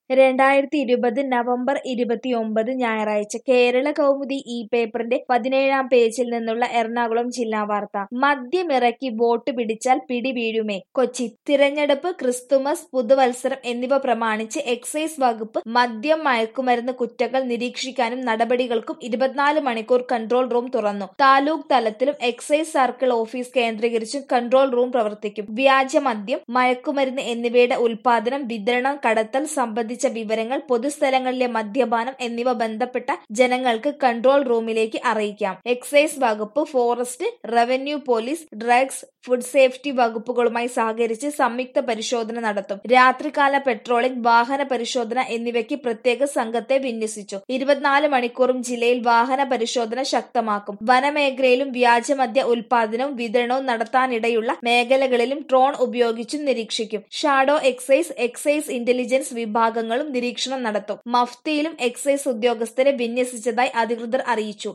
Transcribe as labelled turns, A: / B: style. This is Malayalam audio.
A: രണ്ടായിരത്തി ഇരുപത് നവംബർ ഇരുപത്തിയൊമ്പത് ഞായറാഴ്ച കേരള കൗമുദി ഈ പേപ്പറിന്റെ പതിനേഴാം പേജിൽ നിന്നുള്ള എറണാകുളം ജില്ലാ വാർത്ത മദ്യമിറക്കി വോട്ട് പിടിച്ചാൽ പിടി വീഴുമേ കൊച്ചി തിരഞ്ഞെടുപ്പ് ക്രിസ്തുമസ് പുതുവത്സരം എന്നിവ പ്രമാണിച്ച് എക്സൈസ് വകുപ്പ് മദ്യം മയക്കുമരുന്ന് കുറ്റങ്ങൾ നിരീക്ഷിക്കാനും നടപടികൾക്കും ഇരുപത്തിനാല് മണിക്കൂർ കൺട്രോൾ റൂം തുറന്നു താലൂക്ക് തലത്തിലും എക്സൈസ് സർക്കിൾ ഓഫീസ് കേന്ദ്രീകരിച്ചും കൺട്രോൾ റൂം പ്രവർത്തിക്കും വ്യാജമദ്യം മയക്കുമരുന്ന് എന്നിവയുടെ ഉൽപാദനം വിതരണം കടത്തൽ സംബന്ധിച്ച വിവരങ്ങൾ പൊതുസ്ഥലങ്ങളിലെ മദ്യപാനം എന്നിവ ബന്ധപ്പെട്ട ജനങ്ങൾക്ക് കൺട്രോൾ റൂമിലേക്ക് അറിയിക്കാം എക്സൈസ് വകുപ്പ് forest revenue police drugs food safety വകുപ്പുകളുമായി സഹകരിച്ച് സംയുക്ത പരിശോധന നടത്തും രാത്രികാല പെട്രോളിംഗ് വാഹന പരിശോധന എന്നിവയ്ക്ക് പ്രത്യേക സംഘത്തെ വിന്യസിച്ചു ഇരുപത്തിനാല് മണിക്കൂറും ജില്ലയിൽ വാഹന പരിശോധന ശക്തമാക്കും വനമേഖലയിലും വ്യാജമദ്യ ഉൽപാദനവും വിതരണവും നടത്താനിടയുള്ള മേഖലകളിലും ഡ്രോൺ ഉപയോഗിച്ചും നിരീക്ഷിക്കും ഷാഡോ എക്സൈസ് എക്സൈസ് ഇന്റലിജൻസ് വിഭാഗങ്ങളും നിരീക്ഷണം നടത്തും മഫ്തിയിലും എക്സൈസ് ഉദ്യോഗസ്ഥരെ വിന്യസിച്ചതായി അധികൃതർ അറിയിച്ചു